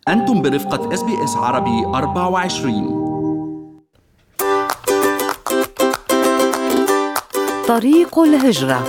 أنتم برفقة اس بي اس عربي 24 طريق الهجرة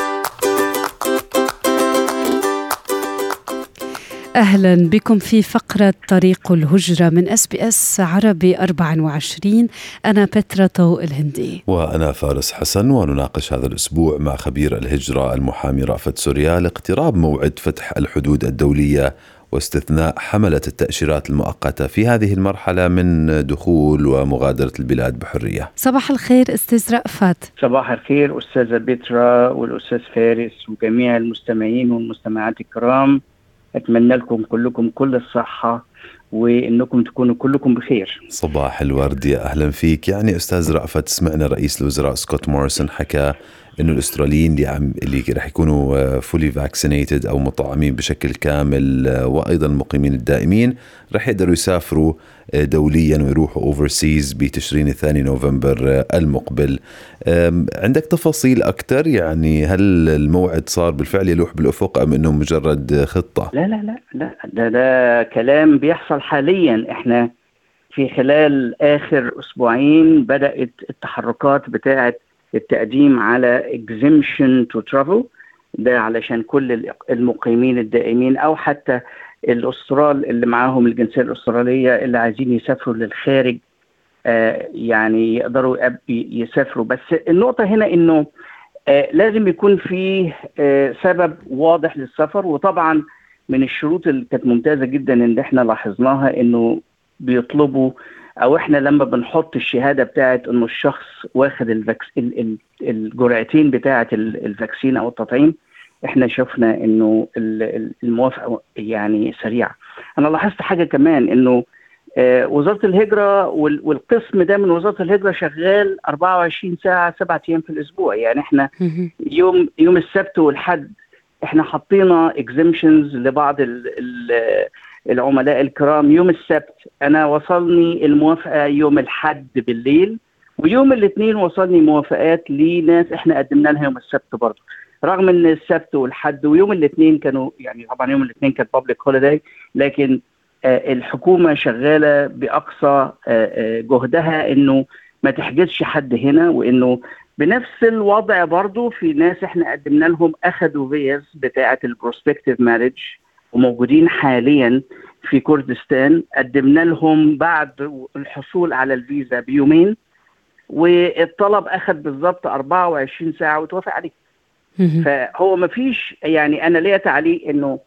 أهلا بكم في فقرة طريق الهجرة من اس بي اس عربي 24 أنا بترا طوق الهندي وأنا فارس حسن ونناقش هذا الأسبوع مع خبير الهجرة المحامي رأفت سوريال اقتراب موعد فتح الحدود الدولية واستثناء حملة التأشيرات المؤقتة في هذه المرحلة من دخول ومغادرة البلاد بحرية صباح الخير أستاذ رأفت صباح الخير أستاذة بترا والأستاذ فارس وجميع المستمعين والمستمعات الكرام أتمنى لكم كلكم كل الصحة وانكم تكونوا كلكم بخير. صباح الورد يا اهلا فيك، يعني استاذ رأفت سمعنا رئيس الوزراء سكوت موريسون حكى انه الاستراليين اللي عم اللي رح يكونوا فولي فاكسينيتد او مطعمين بشكل كامل وايضا المقيمين الدائمين رح يقدروا يسافروا دوليا ويروحوا اوفرسيز بتشرين الثاني نوفمبر المقبل عندك تفاصيل اكثر يعني هل الموعد صار بالفعل يلوح بالافق ام انه مجرد خطه لا لا لا لا ده, ده كلام بيحصل حاليا احنا في خلال اخر اسبوعين بدات التحركات بتاعه التقديم على exemption to travel ده علشان كل المقيمين الدائمين او حتى الاسترال اللي معاهم الجنسيه الاستراليه اللي عايزين يسافروا للخارج آه يعني يقدروا يسافروا بس النقطه هنا انه آه لازم يكون في آه سبب واضح للسفر وطبعا من الشروط اللي كانت ممتازه جدا ان احنا لاحظناها انه بيطلبوا او احنا لما بنحط الشهاده بتاعت انه الشخص واخد الفاكس الجرعتين بتاعه الفاكسين او التطعيم احنا شفنا انه الموافقه يعني سريعه انا لاحظت حاجه كمان انه آه وزاره الهجره والقسم ده من وزاره الهجره شغال 24 ساعه سبعة ايام في الاسبوع يعني احنا يوم يوم السبت والحد احنا حطينا اكزيمشنز لبعض ال ال العملاء الكرام يوم السبت انا وصلني الموافقه يوم الحد بالليل ويوم الاثنين وصلني موافقات لناس احنا قدمنا لها يوم السبت برضه رغم ان السبت والحد ويوم الاثنين كانوا يعني طبعا يوم الاثنين كان بابليك هوليداي لكن آه الحكومه شغاله باقصى آه آه جهدها انه ما تحجزش حد هنا وانه بنفس الوضع برضه في ناس احنا قدمنا لهم اخذوا فيز بتاعه البروسبكتيف ماريج وموجودين حاليا في كردستان قدمنا لهم بعد الحصول على الفيزا بيومين والطلب اخذ بالظبط 24 ساعه وتوافق عليه فهو ما فيش يعني انا ليا تعليق انه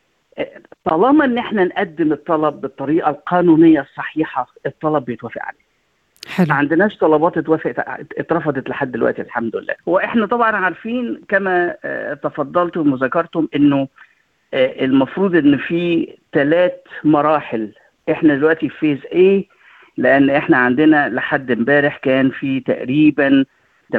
طالما ان احنا نقدم الطلب بالطريقه القانونيه الصحيحه الطلب بيتوافق عليه حلو. ما عندناش طلبات اتوافق اترفضت لحد دلوقتي الحمد لله واحنا طبعا عارفين كما تفضلتم وذكرتم انه المفروض ان في ثلاث مراحل احنا دلوقتي في فيز A لان احنا عندنا لحد امبارح كان في تقريبا 78%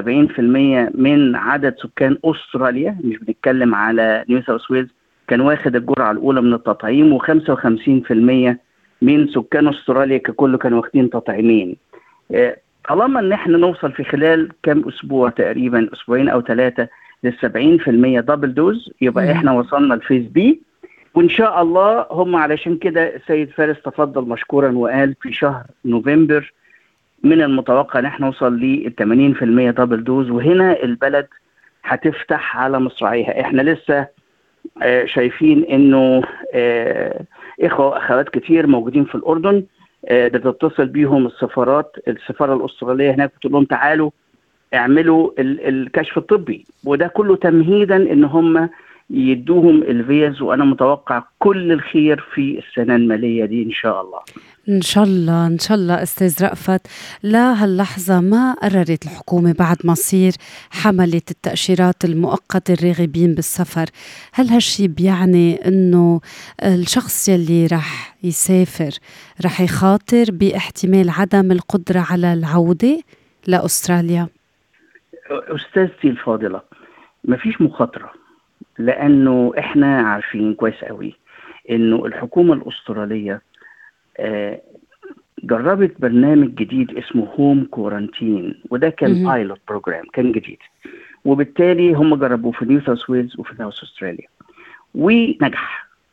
من عدد سكان استراليا مش بنتكلم على نيو ساوث ويلز كان واخد الجرعه الاولى من التطعيم و55% من سكان استراليا ككل كانوا واخدين تطعيمين طالما ان احنا نوصل في خلال كام اسبوع تقريبا اسبوعين او ثلاثه لل 70% دبل دوز يبقى مم. احنا وصلنا لفيز بي وان شاء الله هم علشان كده السيد فارس تفضل مشكورا وقال في شهر نوفمبر من المتوقع ان احنا نوصل ل 80% دبل دوز وهنا البلد هتفتح على مصراعيها احنا لسه آه شايفين انه آه اخوه واخوات كتير موجودين في الاردن آه بتتصل بيهم السفارات السفاره الاستراليه هناك بتقول لهم تعالوا اعملوا الكشف الطبي وده كله تمهيدا ان هم يدوهم الفيز وانا متوقع كل الخير في السنه الماليه دي ان شاء الله. ان شاء الله ان شاء الله استاذ رأفت لا هاللحظه ما قررت الحكومه بعد مصير حمله التاشيرات المؤقته الراغبين بالسفر، هل هالشي بيعني انه الشخص يلي رح يسافر رح يخاطر باحتمال عدم القدره على العوده لاستراليا؟ استاذتي الفاضله مفيش مخاطره لانه احنا عارفين كويس قوي انه الحكومه الاستراليه آه جربت برنامج جديد اسمه هوم كورانتين وده كان بايلوت بروجرام كان جديد وبالتالي هم جربوه في نيو ساوث ويلز وفي ساوث استراليا ونجح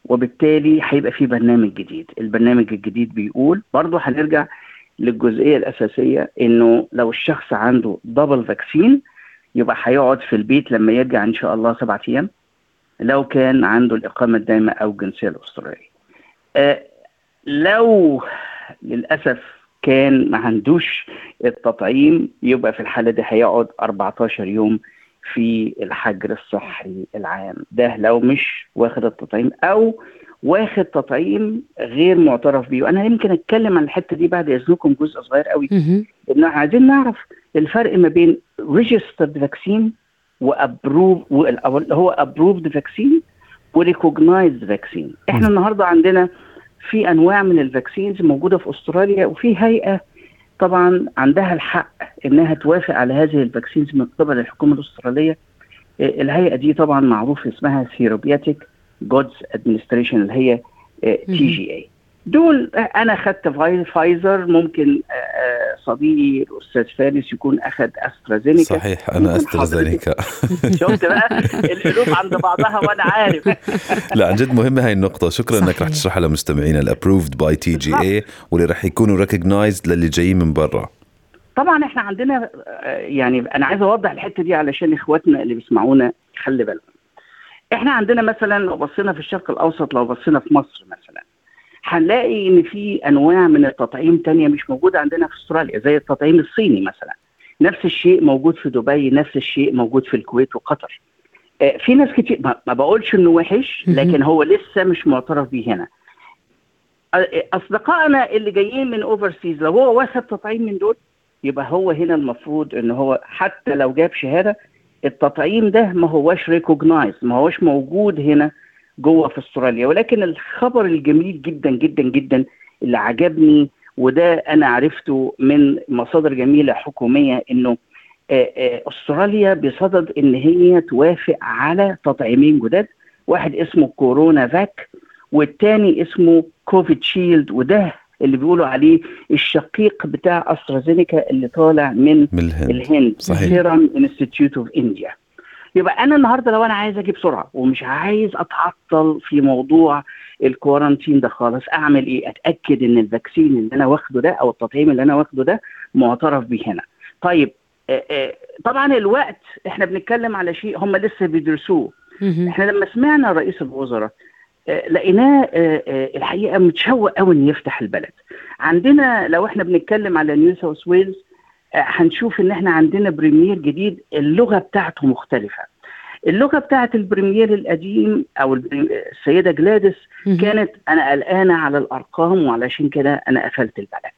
وبالتالي هيبقى في برنامج جديد البرنامج الجديد بيقول برضه هنرجع للجزئيه الاساسيه انه لو الشخص عنده دبل فاكسين يبقى هيقعد في البيت لما يرجع ان شاء الله سبعة ايام لو كان عنده الاقامه الدائمه او الجنسيه الاستراليه. آه لو للاسف كان ما عندوش التطعيم يبقى في الحاله دي هيقعد 14 يوم في الحجر الصحي العام ده لو مش واخد التطعيم او واخد تطعيم غير معترف بيه وانا يمكن اتكلم عن الحته دي بعد اذنكم جزء صغير قوي ان عايزين نعرف الفرق ما بين ريجسترد فاكسين وابروف هو ابروفد فاكسين وريكوجنايزد فاكسين احنا النهارده عندنا في انواع من الفاكسينز موجوده في استراليا وفي هيئه طبعا عندها الحق انها توافق على هذه الفاكسينز من قبل الحكومه الاستراليه الهيئه دي طبعا معروف اسمها ثيروبياتيك جودز ادمنستريشن اللي هي تي جي اي دول انا خدت فايزر ممكن صديقي الاستاذ فارس يكون اخذ استرازينيكا صحيح انا استرازينيكا شفت بقى القلوب عند بعضها وانا عارف لا عن جد مهمه هاي النقطه شكرا صحيح. انك رح تشرحها لمستمعينا الابروفد باي تي جي اي واللي رح يكونوا ريكوجنايزد للي جايين من برا طبعا احنا عندنا يعني انا عايز اوضح الحته دي علشان اخواتنا اللي بيسمعونا خلي بالهم احنا عندنا مثلا لو بصينا في الشرق الاوسط لو بصينا في مصر مثلا هنلاقي ان في انواع من التطعيم تانية مش موجوده عندنا في استراليا زي التطعيم الصيني مثلا نفس الشيء موجود في دبي نفس الشيء موجود في الكويت وقطر آه في ناس كتير ما بقولش انه وحش لكن هو لسه مش معترف بيه هنا اصدقائنا اللي جايين من اوفرسيز لو هو واخد تطعيم من دول يبقى هو هنا المفروض ان هو حتى لو جاب شهاده التطعيم ده ما هوش ريكوجنايز ما هوش موجود هنا جوه في استراليا ولكن الخبر الجميل جدا جدا جدا اللي عجبني وده انا عرفته من مصادر جميله حكوميه انه استراليا بصدد ان هي توافق على تطعيمين جداد واحد اسمه كورونا فاك والتاني اسمه كوفيد شيلد وده اللي بيقولوا عليه الشقيق بتاع استرازينيكا اللي طالع من, من الهند, الهند. سيرم انستيتيوت اوف انديا يبقى انا النهارده لو انا عايز اجي بسرعه ومش عايز اتعطل في موضوع الكورانتين ده خالص اعمل ايه اتاكد ان الفاكسين اللي انا واخده ده او التطعيم اللي انا واخده ده معترف بيه هنا طيب آآ آآ طبعا الوقت احنا بنتكلم على شيء هم لسه بيدرسوه احنا لما سمعنا رئيس الوزراء لقيناه الحقيقه متشوق قوي ان يفتح البلد عندنا لو احنا بنتكلم على نيو ساوث ويلز هنشوف ان احنا عندنا بريمير جديد اللغه بتاعته مختلفه اللغه بتاعت البريمير القديم او السيده جلاديس كانت انا قلقانه على الارقام وعلشان كده انا قفلت البلد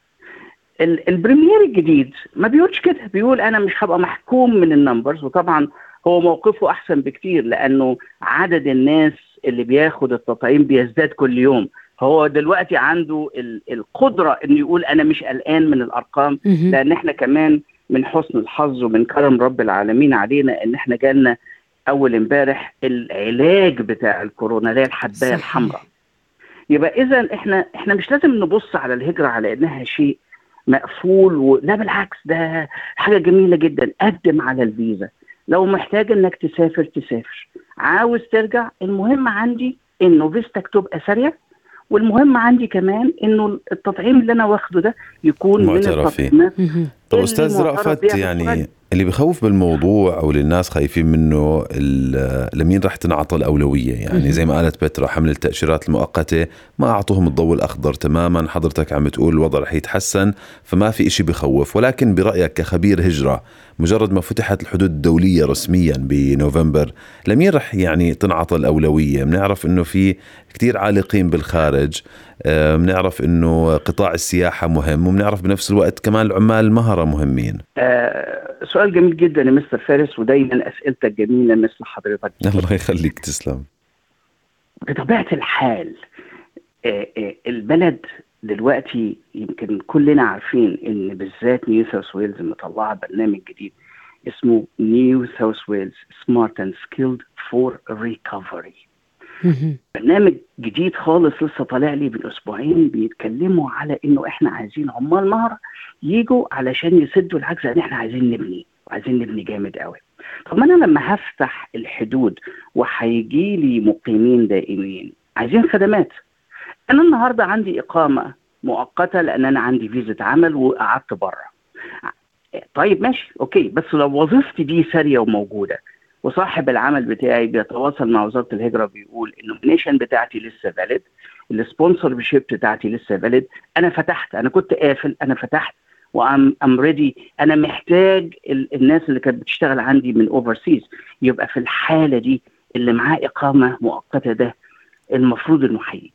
البريمير الجديد ما بيقولش كده بيقول انا مش هبقى محكوم من النمبرز وطبعا هو موقفه احسن بكتير لانه عدد الناس اللي بياخد التطعيم بيزداد كل يوم هو دلوقتي عنده القدره انه يقول انا مش قلقان من الارقام لان احنا كمان من حسن الحظ ومن كرم رب العالمين علينا ان احنا جالنا اول امبارح العلاج بتاع الكورونا اللي هي الحبايه الحمراء يبقى اذا احنا احنا مش لازم نبص على الهجره على انها شيء مقفول و... لا بالعكس ده حاجه جميله جدا قدم على الفيزا لو محتاج انك تسافر تسافر عاوز ترجع المهم عندي انه فيزتك تبقى سريع والمهم عندي كمان انه التطعيم اللي انا واخده ده يكون من التطعيمات طب استاذ رأفت يعني اللي بخوف بالموضوع او اللي الناس خايفين منه لمين رح تنعطى الاولويه يعني زي ما قالت بترا حمل التاشيرات المؤقته ما اعطوهم الضوء الاخضر تماما حضرتك عم تقول الوضع رح يتحسن فما في إشي بخوف ولكن برايك كخبير هجره مجرد ما فتحت الحدود الدوليه رسميا بنوفمبر لمين رح يعني تنعطى الاولويه بنعرف انه في كتير عالقين بالخارج بنعرف انه قطاع السياحه مهم وبنعرف بنفس الوقت كمان العمال المهره مهمين آه سؤال جميل جدا يا مستر فارس ودايما اسئلتك جميله مثل حضرتك الله يخليك تسلم بطبيعه الحال آه آه البلد دلوقتي يمكن كلنا عارفين ان بالذات نيو ساوث ويلز مطلعه برنامج جديد اسمه نيو ساوث ويلز سمارت اند سكيلد فور ريكفري برنامج جديد خالص لسه طالع لي من اسبوعين بيتكلموا على انه احنا عايزين عمال مهره يجوا علشان يسدوا العجز ان احنا عايزين نبني وعايزين نبني جامد قوي طب ما انا لما هفتح الحدود وهيجي لي مقيمين دائمين عايزين خدمات انا النهارده عندي اقامه مؤقته لان انا عندي فيزا عمل وقعدت بره طيب ماشي اوكي بس لو وظيفتي دي ساريه وموجوده وصاحب العمل بتاعي بيتواصل مع وزاره الهجره بيقول النومينيشن بتاعتي لسه فاليد السبونسر شيب بتاعتي لسه فاليد انا فتحت انا كنت قافل انا فتحت وام ام ريدي انا محتاج الناس اللي كانت بتشتغل عندي من اوفرسيز يبقى في الحاله دي اللي معاه اقامه مؤقته ده المفروض انه هيجي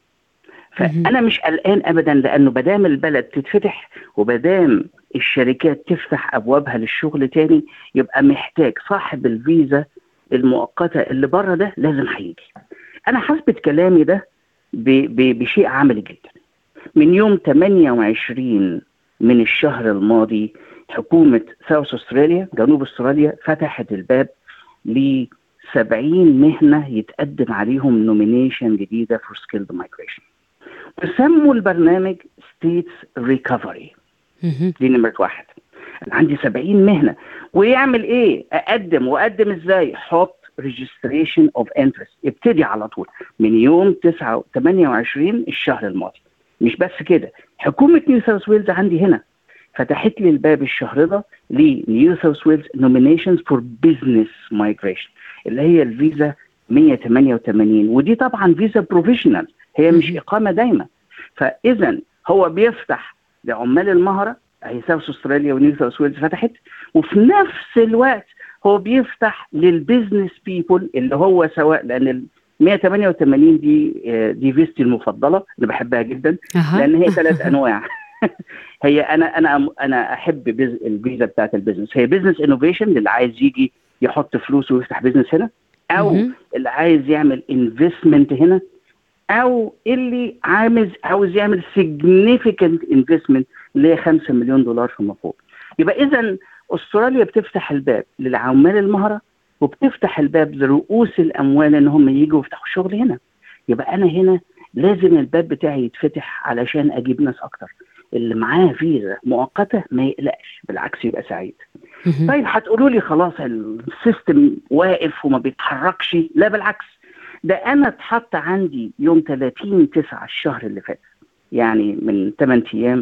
فانا مش قلقان ابدا لانه بدام البلد تتفتح وبدام الشركات تفتح ابوابها للشغل تاني يبقى محتاج صاحب الفيزا المؤقته اللي بره ده لازم هيجي انا حسبت كلامي ده بشيء عملي جدا من يوم 28 من الشهر الماضي حكومة ساوث استراليا جنوب استراليا فتحت الباب ل 70 مهنة يتقدم عليهم نومينيشن جديدة فور سكيلد مايجريشن وسموا البرنامج ستيتس ريكفري دي نمرة واحد أنا عندي 70 مهنة ويعمل إيه؟ أقدم وأقدم إزاي؟ حط ريجستريشن اوف انترست ابتدي على طول من يوم 9 28 الشهر الماضي مش بس كده حكومه نيو ساوث ويلز عندي هنا فتحت لي الباب الشهر ده لنيو ساوث ويلز نومينيشنز فور بزنس مايجريشن اللي هي الفيزا 188 ودي طبعا فيزا بروفيشنال هي مش اقامه دايمه فاذا هو بيفتح لعمال المهره هي ساوث استراليا ونيو ساوث ويلز فتحت وفي نفس الوقت هو بيفتح للبيزنس بيبول اللي هو سواء لان 188 دي دي فيستي المفضله اللي بحبها جدا أه. لان هي ثلاث انواع هي انا انا انا احب الفيزا بتاعت البيزنس هي بيزنس انوفيشن اللي عايز يجي يحط فلوسه ويفتح بيزنس هنا او مم. اللي عايز يعمل انفستمنت هنا او اللي عايز عاوز يعمل significant انفستمنت اللي هي 5 مليون دولار فيما فوق يبقى اذا استراليا بتفتح الباب للعمال المهره وبتفتح الباب لرؤوس الاموال ان هم يجوا يفتحوا شغل هنا يبقى انا هنا لازم الباب بتاعي يتفتح علشان اجيب ناس اكتر اللي معاه فيزا مؤقته ما يقلقش بالعكس يبقى سعيد طيب هتقولوا لي خلاص السيستم واقف وما بيتحركش لا بالعكس ده انا اتحط عندي يوم 30 9 الشهر اللي فات يعني من 8 ايام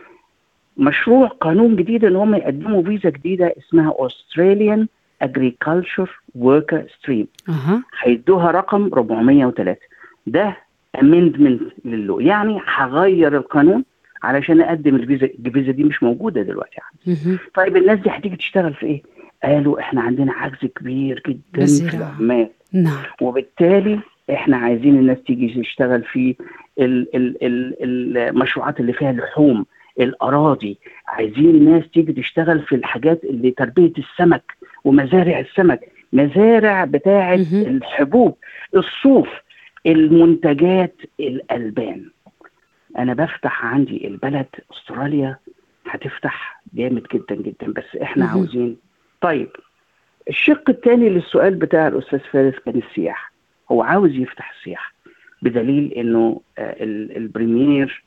مشروع قانون جديد ان هم يقدموا فيزا جديده اسمها Australian Agriculture Worker Stream أه. هيدوها رقم 403 ده امندمنت للو يعني هغير القانون علشان اقدم الفيزا الفيزا دي مش موجوده دلوقتي يعني. مه. طيب الناس دي هتيجي تشتغل في ايه؟ قالوا احنا عندنا عجز كبير جدا في الاعمال نعم وبالتالي احنا عايزين الناس تيجي تشتغل في ال ال ال المشروعات اللي فيها لحوم الاراضي عايزين الناس تيجي تشتغل في الحاجات اللي تربيه السمك ومزارع السمك مزارع بتاعه الحبوب الصوف المنتجات الالبان انا بفتح عندي البلد استراليا هتفتح جامد جدا جدا بس احنا عاوزين طيب الشق الثاني للسؤال بتاع الاستاذ فارس كان السياحه هو عاوز يفتح السياحه بدليل انه البريمير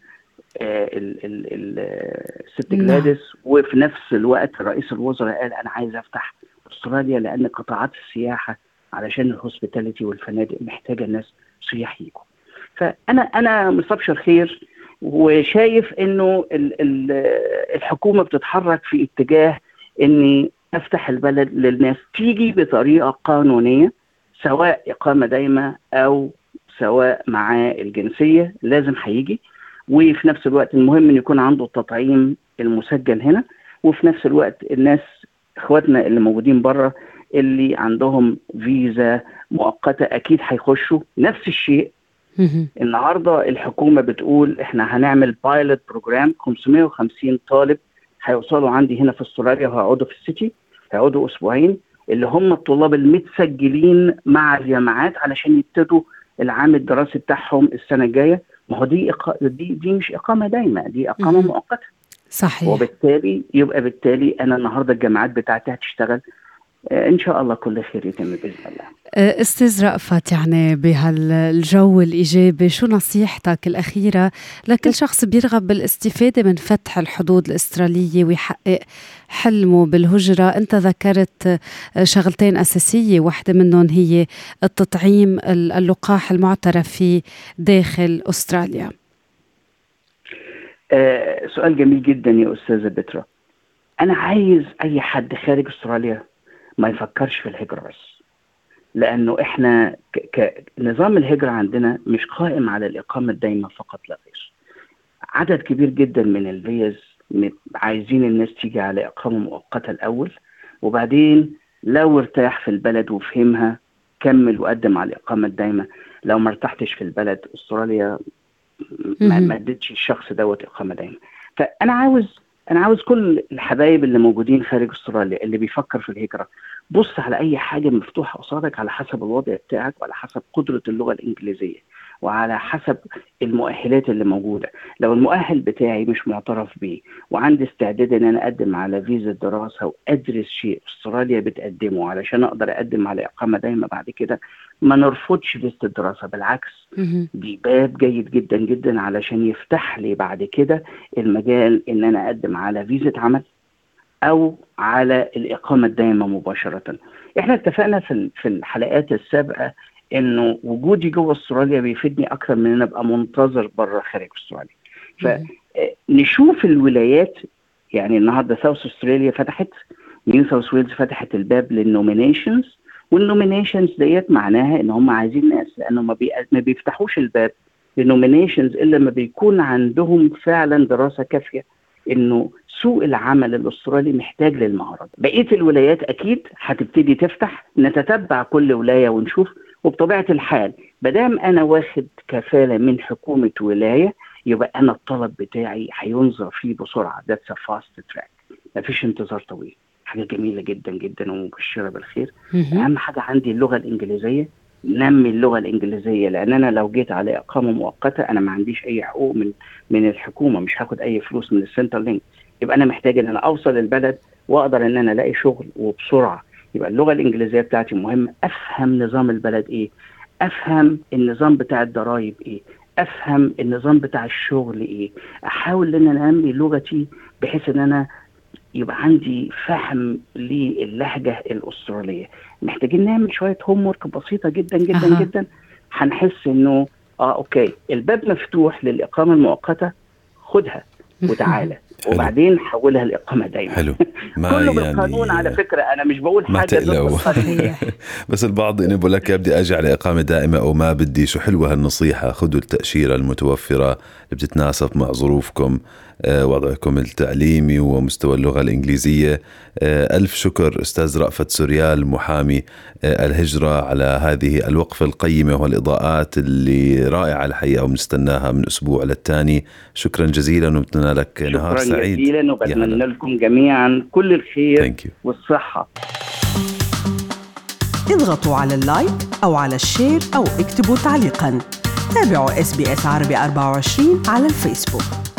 الست جلاديس وفي نفس الوقت رئيس الوزراء قال انا عايز افتح استراليا لان قطاعات السياحه علشان الهوسبيتاليتي والفنادق محتاجه الناس سياح يجوا فانا انا مستبشر خير وشايف انه ال ال الحكومه بتتحرك في اتجاه اني افتح البلد للناس تيجي بطريقه قانونيه سواء اقامه دايمه او سواء معاه الجنسيه لازم هيجي وفي نفس الوقت المهم ان يكون عنده التطعيم المسجل هنا وفي نفس الوقت الناس اخواتنا اللي موجودين بره اللي عندهم فيزا مؤقته اكيد هيخشوا نفس الشيء النهارده الحكومه بتقول احنا هنعمل بايلوت بروجرام 550 طالب هيوصلوا عندي هنا في استراليا وهيقعدوا في السيتي هيقعدوا اسبوعين اللي هم الطلاب المتسجلين مع الجامعات علشان يبتدوا العام الدراسي بتاعهم السنه الجايه ما هو دي إق... دي دي مش اقامه دايمه دي اقامه مؤقته صحيح وبالتالي يبقى بالتالي انا النهارده الجامعات بتاعتي هتشتغل آه، ان شاء الله كل خير يتم باذن الله آه، استاذ رأفت يعني بهالجو الايجابي شو نصيحتك الاخيره لكل شخص بيرغب بالاستفاده من فتح الحدود الاستراليه ويحقق حلمه بالهجره انت ذكرت آه، شغلتين اساسيه واحده منهم هي التطعيم اللقاح المعترف فيه داخل استراليا آه سؤال جميل جدا يا استاذه بترا انا عايز اي حد خارج استراليا ما يفكرش في الهجرة بس لأنه إحنا كنظام الهجرة عندنا مش قائم على الإقامة الدايمة فقط لا غير عدد كبير جدا من الفيز عايزين الناس تيجي على إقامة مؤقتة الأول وبعدين لو ارتاح في البلد وفهمها كمل وقدم على الإقامة الدايمة لو ما ارتحتش في البلد أستراليا ما ادتش الشخص دوت إقامة دايمة فأنا عاوز انا عاوز كل الحبايب اللي موجودين خارج استراليا اللي بيفكر في الهجره بص على اي حاجه مفتوحه قصادك على حسب الوضع بتاعك وعلى حسب قدره اللغه الانجليزيه وعلى حسب المؤهلات اللي موجوده لو المؤهل بتاعي مش معترف بيه وعندي استعداد ان انا اقدم على فيزا دراسه وادرس شيء استراليا بتقدمه علشان اقدر اقدم على اقامه دايمه بعد كده ما نرفضش فيزا الدراسه بالعكس دي باب جيد جدا جدا علشان يفتح لي بعد كده المجال ان انا اقدم على فيزا عمل او على الاقامه الدائمه مباشره احنا اتفقنا في في الحلقات السابقه انه وجودي جوه استراليا بيفيدني اكثر من ان ابقى منتظر بره خارج استراليا فنشوف الولايات يعني النهارده ساوث استراليا فتحت نيو ساوث ويلز فتحت الباب للنومينيشنز والنومينيشنز ديت معناها ان هم عايزين ناس لانه ما, بي... ما بيفتحوش الباب للنومينيشنز الا لما بيكون عندهم فعلا دراسه كافيه انه سوق العمل الاسترالي محتاج للمهارات بقيه الولايات اكيد هتبتدي تفتح نتتبع كل ولايه ونشوف وبطبيعه الحال دام انا واخد كفاله من حكومه ولايه يبقى انا الطلب بتاعي هينظر فيه بسرعه ذاتس فاست تراك مفيش انتظار طويل حاجه جميله جدا جدا ومبشره بالخير اهم حاجه عندي اللغه الانجليزيه نمي اللغه الانجليزيه لان انا لو جيت على اقامه مؤقته انا ما عنديش اي حقوق من من الحكومه مش هاخد اي فلوس من السنتر لينك يبقى انا محتاج ان انا اوصل البلد واقدر ان انا الاقي شغل وبسرعه يبقى اللغه الانجليزيه بتاعتي مهمه افهم نظام البلد ايه افهم النظام بتاع الضرايب ايه افهم النظام بتاع الشغل ايه احاول ان انا انمي لغتي بحيث ان انا يبقى عندي فهم للهجه الاستراليه محتاجين نعمل شويه هوم ورك بسيطه جدا جدا أه. جدا هنحس انه اه اوكي الباب مفتوح للاقامه المؤقته خدها وتعالى وبعدين حولها لاقامه دائمه حلو ما كله يعني بالقانون على فكره انا مش بقول ما حاجه بس البعض انه بقول لك بدي اجي على اقامه دائمه او ما بدي شو حلوه هالنصيحه خذوا التاشيره المتوفره اللي بتتناسب مع ظروفكم آه، وضعكم التعليمي ومستوى اللغة الإنجليزية آه، ألف شكر أستاذ رأفت سوريال محامي آه، الهجرة على هذه الوقفة القيمة والإضاءات اللي رائعة الحقيقة وبنستناها من أسبوع للتاني شكرا جزيلا ونتمنى لك نهار سعيد شكرا جزيلا وبتمنى لكم جميعا كل الخير والصحة اضغطوا على اللايك أو على الشير أو اكتبوا تعليقا تابعوا اس بي اس عربي 24 على الفيسبوك